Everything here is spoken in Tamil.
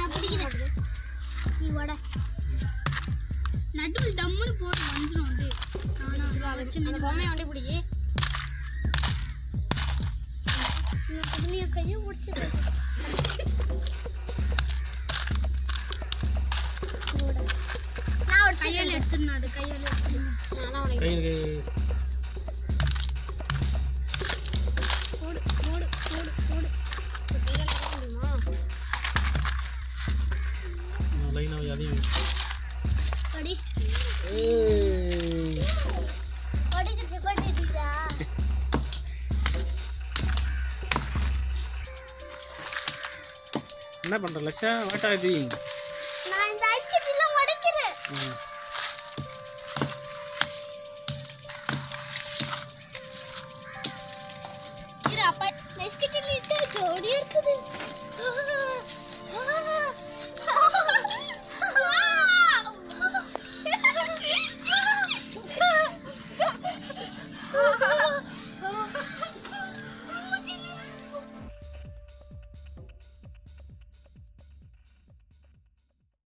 நான் பிடிக்கிறேன் நீ வட நடுவில் டம்முன்னு போட்டு வந்துடும் அப்படியே நானா வச்ச அந்த பொம்மையை வண்டி பிடிக்கி நீ கையை பிடிச்சிடு நான் ஒரு கையால் எடுத்துடணும் அது கையால் எடுத்துடணும் நானா உனக்கு கையில் கை போடு போடு போடு போடு கையால தான் முடியுமா லைனாக அதையும் கடி ஏய் கடிக்கிட்டு கடிக்கிட்டா என்ன பண்ணுற லட்சா வாட் ஆர் டூயிங் நான் இந்த ஐஸ் கட்டில உடைக்கிறேன் ம்